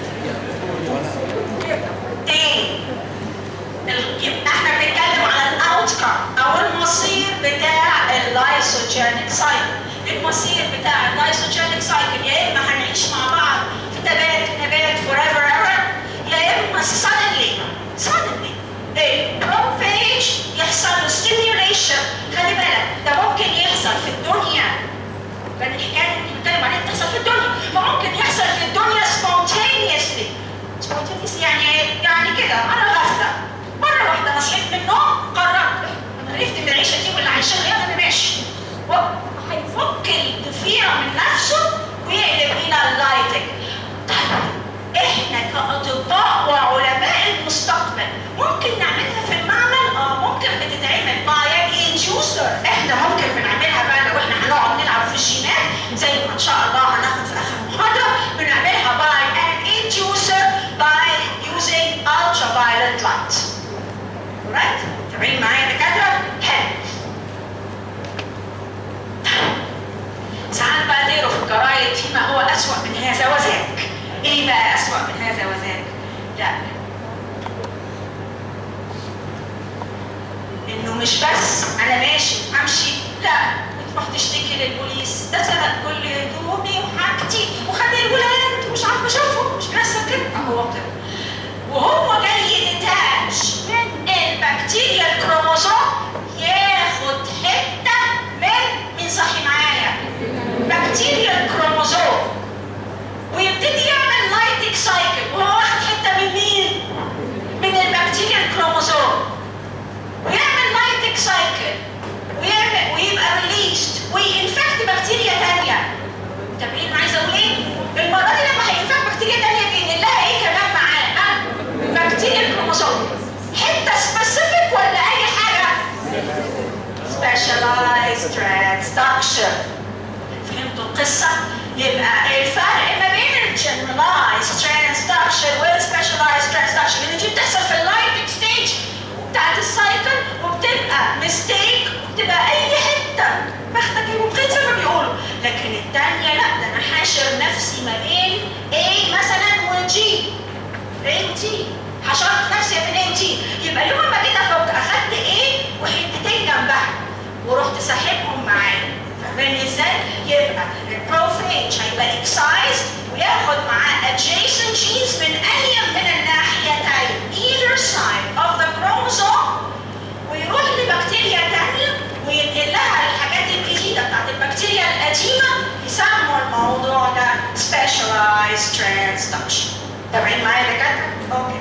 تاني يبقى احنا بنتكلم على الاوتكم او المصير بتاع اللايسوجينيك سايكل المصير بتاع اللايسوجينيك سايكل يا اما هنعيش مع بعض في تبات نبات forever ever يا اما suddenly suddenly البروفيج يحصل له stimulation خلي بالك ده ممكن يحصل في الدنيا لان الحكايه اللي بنتكلم عليها بتحصل في الدنيا فممكن يحصل في الدنيا spontaneously spontaneously يعني ايه؟ يعني كده انا غافله مره واحده انا صحيت من النوم قررت انا عرفت من العيشه دي واللي عايشاها يلا انا ماشي هيفك الضفيره من نفسه ويقلب الى اللايتنج طيب احنا كاطباء وعلماء المستقبل ممكن نعملها في المعمل اه ممكن بتتعمل باي انديوسر احنا ممكن بنعملها بقى لو احنا هنقعد نلعب في الجينات زي ما ان شاء الله هناخد في اخر محاضره بنعملها باي ان انديوسر باي using ultraviolet light. Right? تابعين معايا يا دكاتره؟ حلو. ساعات بقى تقروا في الجرايد فيما هو أسوأ من هذا وذاك. إيه بقى أسوأ من هذا وذاك؟ لا. إنه مش بس أنا ماشي أمشي، لا بتروح تشتكي للبوليس، ده سرق كل هدومي وحاجتي وخد الولاد ومش عارفة أشوفهم، مش بيحصل كده، أهو كده. وهو جاي يتاتش من البكتيريا الكروموسوم ياخد حته من مين صحي معايا؟ بكتيريا الكروموسوم ويبتدي يعمل لايتك سايكل وهو واخد حته من مين؟ من البكتيريا الكروموسوم ويعمل لايتك سايكل ويعمل ويبقى ريليست وينفكت بكتيريا ثانيه طب ايه انا عايزه اقول ايه؟ المره دي لما هينفكت بكتيريا ثانيه بينقل لها ايه كمان معاه؟ ها؟ بكتيريا الكروموسوم حته سبيسيفيك ولا اي حاجه؟ specialized transduction فهمتوا القصه؟ يبقى الفرق ما بين الجنرالايزد transduction والسبيشاليزد transduction ان دي بتحصل في اللايتنج ستيج بتاعت السايكل وبتبقى ميستيك وبتبقى اي حته باخدك المبخيت زي ما بيقولوا لكن الثانيه لا ده انا حاشر نفسي ما بين A مثلا و G A و T حشرت نفسي بين A و T يبقى يوم ما جيت افك اخدت A وحتتين جنبها ورحت ساحبهم معايا فاهماني ازاي؟ يبقى البروفيج هيبقى اكسايزد وياخد معاه adjacent genes من اي من الناحيتين either side of the chromosome ويروح لبكتيريا تانية وينقل لها الحاجات الجديدة بتاعت البكتيريا القديمة يسموا الموضوع ده specialized transduction. تابعين معايا يا دكاترة؟ اوكي.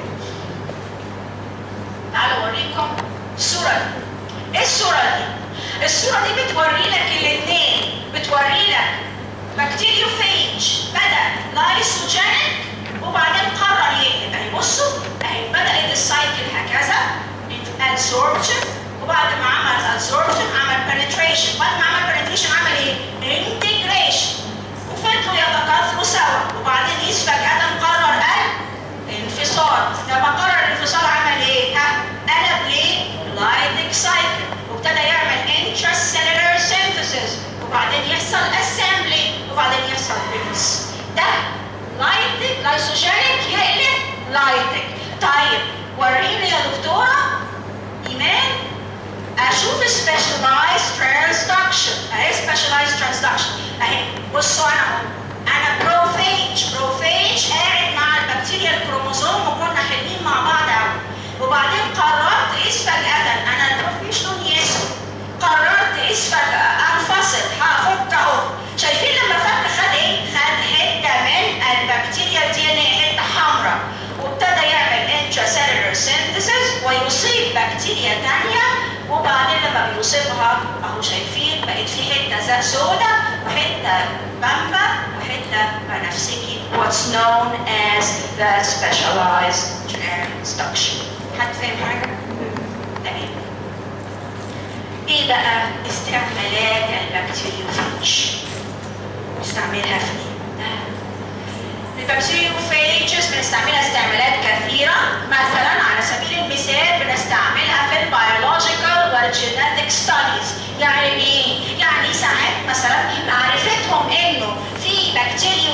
تعالوا اوريكم الصورة دي. ايه الصورة دي؟ الصورة دي بتوري لك الاثنين، بتوري لك بكتيريوفيج بدأ لايسوجينيك وبعدين قرر يقلب اهي بصوا اهي بدأت السايكل هكذا absorption وبعد ما عمل absorption عمل penetration بعد ما عمل penetration عمل ايه؟ integration وفضلوا يتكاثروا سوا وبعدين قيس فجأة قرر الانفصال لما قرر الانفصال عمل ايه؟ ها؟ قلب ليه؟ لايتك سايكل وابتدى يعمل intracellular synthesis وبعدين يحصل assembly وبعدين يحصل release ده لايتك لايسوجينيك يقلب لايتك طيب وريني يا دكتوره ايمان اشوف specialized transduction اهي specialized transduction اهي بصوا انا اهو انا بروفيج بروفيج قاعد مع البكتيريا الكروموسوم وكنا حلوين مع بعض قوي وبعدين قررت اقيس فجأة انا البروفيج لوني اسود قررت اقيس فجأة انفصل هفك اهو شايفين لما فك خد ايه؟ خد حتة من البكتيريا الدي ان ايه حتة حمراء وابتدى يعمل intracellular synthesis ويصيب بكتيريا تانية وبعدين لما بيصيبها اهو شايفين بقت في حته زي سودا وحته بامبا وحته بنفسجي what's known as the specialized transduction حد فاهم حاجه؟ تمام ايه بقى استعمالات البكتيريوفيج؟ نستعملها في ايه؟ البكتيريوفيجز بنستعملها استعمالات كثيرة مثلا على سبيل المثال بنستعملها في البيولوجيكال والجينيتك ستاديز يعني ايه؟ يعني ساعات مثلا معرفتهم انه في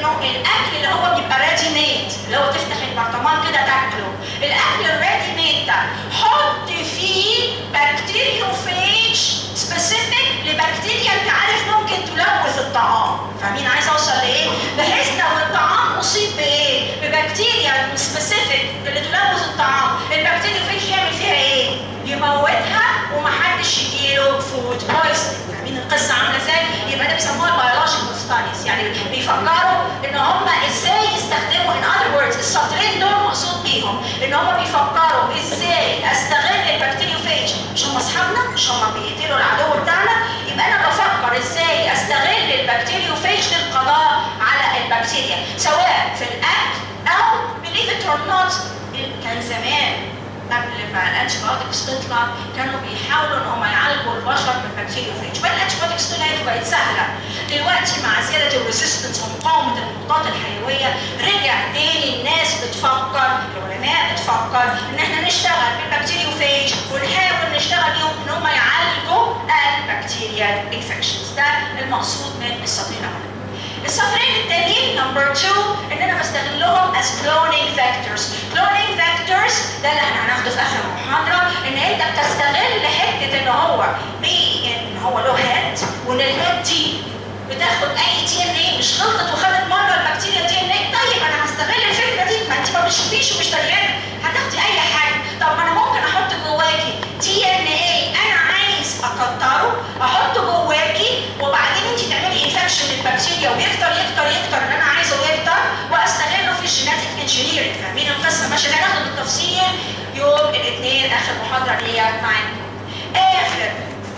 انه الاكل اللي هو بيبقى ريدي ميد اللي هو تفتح البرطمان كده تاكله الاكل الريدي ميد ده حط فيه بكتيريوفيج سبيسيفيك لبكتيريا انت عارف ممكن تلوث الطعام فاهمين عايز اوصل لايه بحيث لو الطعام اصيب بايه ببكتيريا سبيسيفيك اللي تلوث الطعام البكتيريوفيج يعمل فيها ايه يموتها ومحدش يجيله فود بويزنج فاهمين القصه عامله ازاي يبقى ده بيسموها البيولوجيكال ستاديز يعني بيفكروا ان هم ازاي يستخدموا ان اذر ووردز السطرين دول مقصود بيهم ان هم بيفكروا ازاي استغل البكتيريوفيج مش هم اصحابنا مش هم بيقتلوا العدو بتاعنا يبقى انا بفكر ازاي استغل البكتيريوفيج للقضاء على البكتيريا سواء في الاكل او believe it or not كان زمان قبل ما الانتيبيوتكس تطلع كانوا بيحاولوا ان هم يعالجوا البشر من البكتيريوفيج والانتيبيوتكس طلعت بقت سهله دلوقتي مع زياده الريزيستنس ومقاومه المضادات الحيويه رجع تاني الناس بتفكر العلماء بتفكر ان احنا نشتغل بالبكتيريوفيج ونحاول نشتغل بيهم ان هم يعالجوا البكتيريال انفكشنز ده المقصود من السطرين الاولانيين السطرين التانيين نمبر 2 ان انا بستغلهم as cloning vectors cloning vectors ده اللي احنا هناخده في اخر المحاضره ان انت بتستغل حته ان هو بي ان هو له هيد وان الهيد دي بتاخد اي دي ان ايه مش غلطت وخدت مره البكتيريا دي ان ايه طيب انا هستغل الفكره دي ما انت ما بتشوفيش ومش دريانه هتاخدي اي حاجه طب ما انا ممكن احط جواكي دي ان ايه انا عايز اكتره احطه جواكي وبعدين انت تعملي انفكشن للبكتيريا ويكتر يكتر يكتر اللي انا عايزه يكتر واستغله في الجيناتيك انجينيرنج فاهمين القصه ماشيه ده ناخد بالتفصيل يوم الاثنين اخر محاضره اللي هي معانا اخر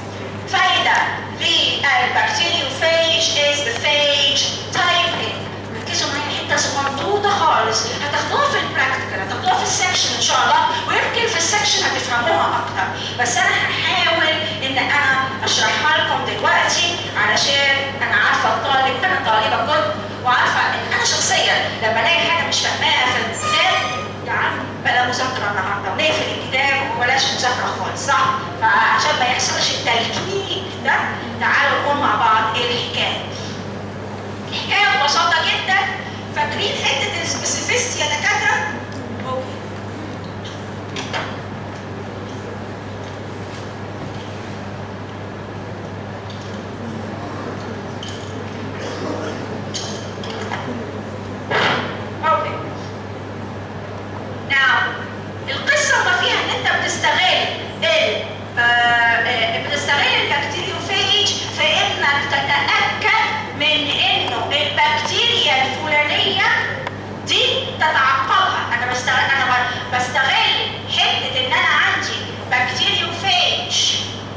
فايده للبكتيريوفيج is the phage typing ركزوا معايا حته صغنطوطه خالص هتاخدوها في البراكتيكال هتاخدوها في السكشن ان شاء الله ويمكن في السكشن هتفهموها اكتر بس انا هحاول ان انا اشرحها لكم دلوقتي علشان انا عارفه الطالب انا طالبه كنت وعارفه ان انا شخصيا لما الاقي حاجه مش فاهماها في الكتاب يا عم بلا مذاكره النهارده ونقفل الكتاب وبلاش مذاكره خالص صح؟ فعشان ما يحصلش التلكيك ده تعالوا نقول مع بعض ايه الحكايه. الحكايه ببساطه جدا فاكرين حته السبيسيفيستي يا دكاتره؟ اوكي. Now القصه ما فيها ان انت بتستغل ال آه، آه، بتستغل البكتيريوفيج في انك تتاكد من انه البكتيريا الفلانيه دي تتعقبها انا بستغل انا ب- بستغل حته ان انا عندي بكتيريوفيج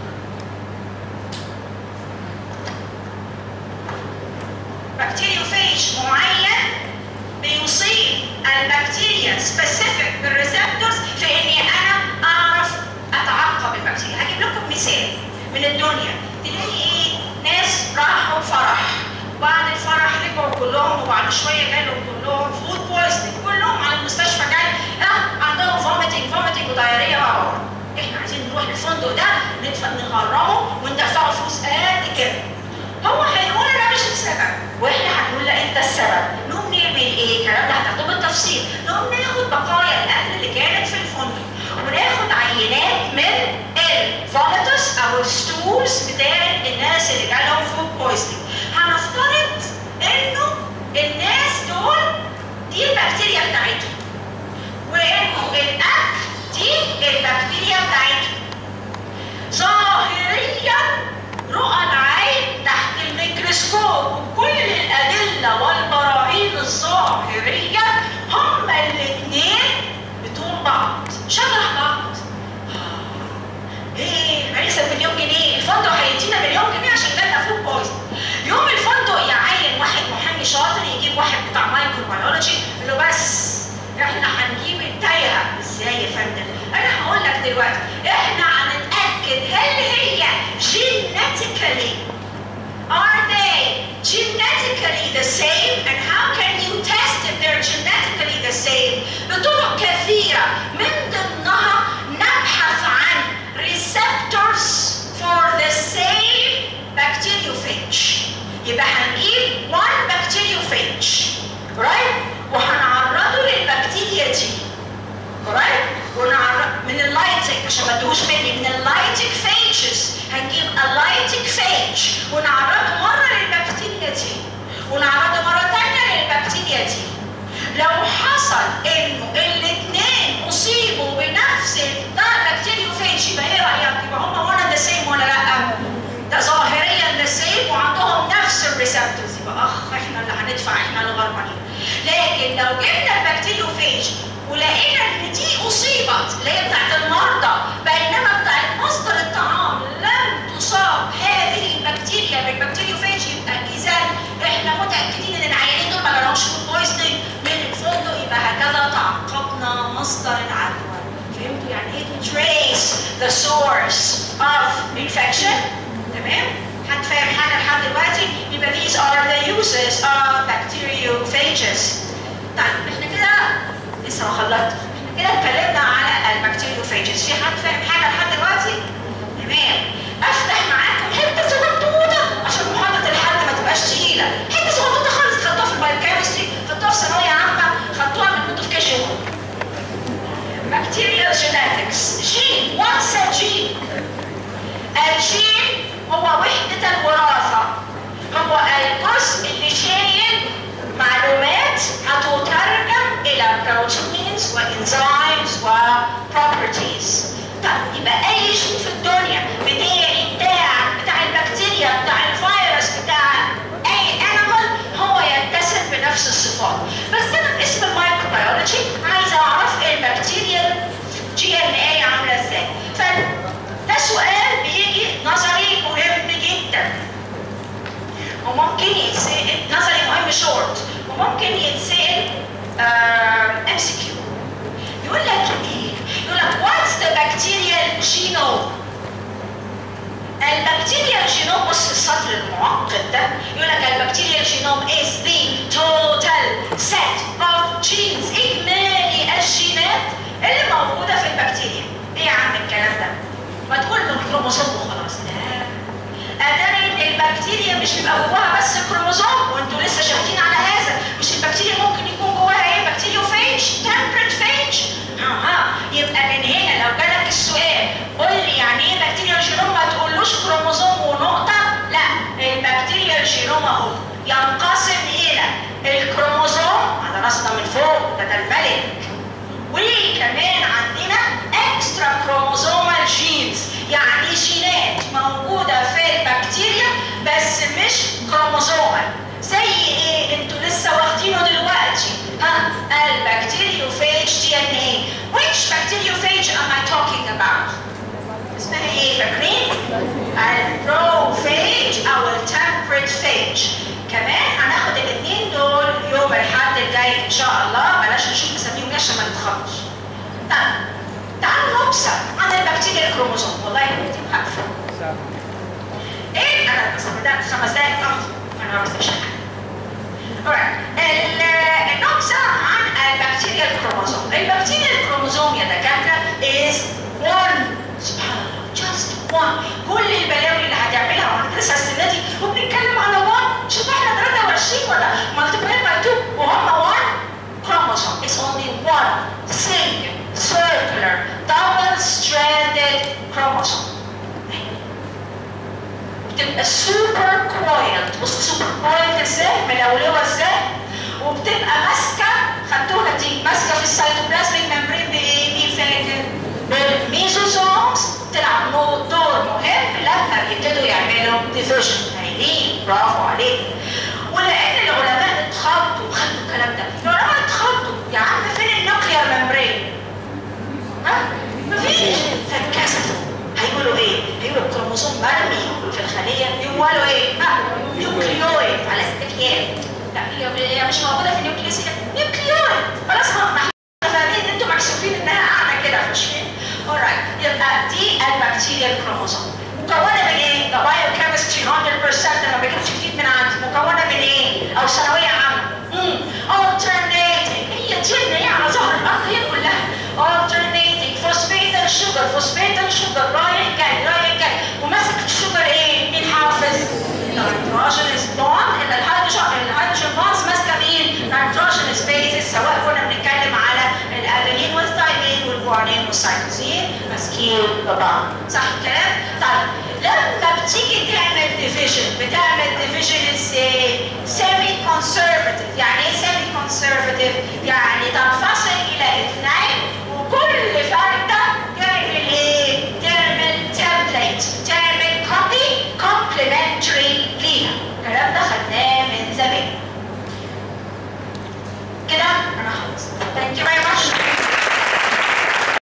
بكتيريوفيج معين بيصيب البكتيريا سبيسيفيك بالريسبتورز في اني انا اعرف اتعقب البكتيريا هجيب لكم مثال من الدنيا تلاقي ايه ناس راحوا فرح بعد الفرح رجعوا كلهم وبعد شويه جالهم كلهم فود بويزنج كلهم على المستشفى جاي اه عندهم فوميتنج فوميتنج ودايريه مع بعض احنا عايزين نروح الفندق ده ندفع نغرمه وندفعه فلوس قد كده هو هيقول انا مش السبب واحنا هنقول لا انت السبب نقوم نعمل ايه الكلام ده هتاخده بالتفصيل نقوم ناخد بقايا الاكل اللي كانت في الفندق وناخد عينات من الفوليتوس او الستولز بتاعت الناس اللي جالهم فود بويزنج هنفترض انه الناس دول دي البكتيريا بتاعتهم وانه الاكل دي البكتيريا بتاعتهم ظاهريا رؤى العين تحت الميكروسكوب وكل الأدلة والبراهين الظاهرية هما الاثنين بتوع بعض شبه بعض آه. ايه هنكسب مليون جنيه الفندق هيدينا مليون جنيه عشان جالنا فود بويزن يوم الفندق يعين واحد محامي شاطر يجيب واحد بتاع مايكروبيولوجي يقول له بس احنا هنجيب التايهه ازاي يا فندم انا هقول لك دلوقتي احنا هنتاكد هل هي genetically are they genetically the same and how can you test if they're genetically the same بطرق كثيره من ضمنها نبحث عن receptors for the same bacteriophage يبقى هنجيب one bacteriophage لايتك عشان ما تدوش مني من اللايتك فيجز هنجيب اللايتك فيج ونعرضه مره للبكتيريا دي ونعرضه مره ثانيه للبكتيريا دي لو حصل انه الاثنين اصيبوا بنفس البكتيريوفيج يبقى ايه رايك؟ يبقى هم وانا ذا سيم ولا لا؟ ده ظاهريا ذا سيم وعندهم نفس الريسبتورز يبقى اخ احنا اللي هندفع احنا اللي غرمانين لكن لو جبنا البكتيريوفيج ولقينا ان دي اصيبت اللي هي بتاعت المرضى بينما بتاعت مصدر الطعام لم تصاب هذه البكتيريا بالبكتيريوفيج يبقى اذا احنا متاكدين ان العيانين دول ما لهمش فود بويزنينج من الفندق يبقى هكذا تعقبنا مصدر العدوى فهمتوا يعني ايه to trace the source of infection تمام حد فاهم حاجه لحد دلوقتي يبقى these are the uses of bacteriophages طيب احنا كده لسه ما خلصت احنا كده اتكلمنا على البكتيريوفاجز في حد فاهم حاجه لحد دلوقتي تمام افتح معاكم حته صغنطوطه عشان محاضره الحد ما تبقاش تقيله حته صغنطوطه خالص خدتوها في البايوكيمستري خدتوها في ثانويه عامه خدتوها من كتب كاش بكتيريال جينetics جين واتس جين الجين هو وحدة الوراثة هو الجزء اللي شايل معلومات هتترجم إلى بروتينز وإنزيمز وبروبرتيز طب يبقى أي جين في الدنيا بتاعي بتاع بتاع البكتيريا بتاع الفيروس بتاع أي انيمال هو يتسم بنفس الصفات بس أنا في اسم المايكروبيولوجي عايزة أعرف البكتيريا جي ان اي عاملة ازاي فده سؤال بيجي نظري مهم جدا وممكن يتسأل نظري مهم شورت وممكن يتسأل ام سي كيو يقول لك ايه؟ يقول لك واتس ذا بكتيريال جينوم البكتيريا جينوم بص السطر المعقد ده يقول لك البكتيريا جينوم is the total set of genes اجمالي الجينات اللي موجوده في البكتيريا ايه يا عم الكلام ده؟ ما تقول له الكروموسوم وخلاص لا اتاري البكتيريا مش بيبقى جواها بس كروموسوم وانتوا لسه شاهدين على هذا مش البكتيريا ممكن يكون جواها ايه بكتيريوفيج تمبرت فيج اها يبقى من هنا لو جالك السؤال قول لي يعني ايه بكتيريا جينوم ما تقولوش كروموسوم ونقطه لا البكتيريا جينوم اهو ينقسم الى الكروموسوم على راسنا من فوق ده ده الملك وكمان عندنا اكسترا كروموزومال جينز يعني جينات موجوده في البكتيريا بس مش كروموزومال زي ايه انتوا لسه واخدينه دلوقتي ها البكتيريوفاج دي ان ايه which bacteriophage am I talking about اسمها ايه فاكرين البروفاج او التمبريت فاج كمان هناخد الاثنين دول يوم الاحد الجاي ان شاء الله بلاش نشوف اساميهم عشان ما نتخبطش طيب تعالوا نبصر عن البكتيريا الكروموزوم والله كنت عارفه ايه انا بس بدات خمس دقايق اخر انا بس مش النبذة عن البكتيريا الكروموزوم البكتيريا الكروموزوم يا دكاترة is one سبحان الله just one كل البلاوي اللي هتعملها وهندرسها السنة دي وبنتكلم على one شوف احنا 23 ولا multiplied by 2 وهم one chromosome is only one single circular double stranded chromosome بتبقى سوبر كويلد بص سوبر كويلد ازاي ملولوه ازاي وبتبقى ماسكه خدتوها دي ماسكه في السيتوبلازميك ممبرين بايه؟ مين فاكر؟ بالميزوزومز تلعب دور مهم لما بيبتدوا يعملوا ديفيجن هايلين برافو عليك ولان العلماء اتخضوا وخدوا الكلام ده العلماء اتخضوا يا عم فين النوكليار ممبرين؟ ها؟ مفيش فاتكسفوا هيقولوا ايه؟ هيقولوا الكروموسوم مرمي في الخليه يقولوا ايه؟ ها؟ نيوكليويد على استكيان لا هي مش موجوده في النيوكليس نيوكليويد خلاص احنا فاهمين ان انتوا مكسوفين انها قاعده كده مش فاهم؟ alright يبقى دي البكتيريا الكروموسوم مكونه من ايه؟ ده بايو كيمستري 100% انا ما بجيبش جديد من عندي مكونه من ايه؟ او ثانويه عامه امم alternating هي دي اللي هي على ظهر الارض هي كلها alternating phosphatal sugar phosphatal sugar رايح جاي رايح جاي وماسك الشوجر ايه؟ مين حافظ؟ نيتروجينس بوند ان الهيدروجين الهيدروجين بوندز ماسكه مين؟ نيتروجينس بيزز سواء كنا بنتكلم على الادرينين والثايمين والجوانين والسايتوزين ماسكين ببعض صح الكلام؟ طيب لما بتيجي تعمل ديفيجن بتعمل ديفيجن ازاي؟ سيمي كونسرفتيف يعني ايه سيمي كونسرفتيف؟ يعني تنفع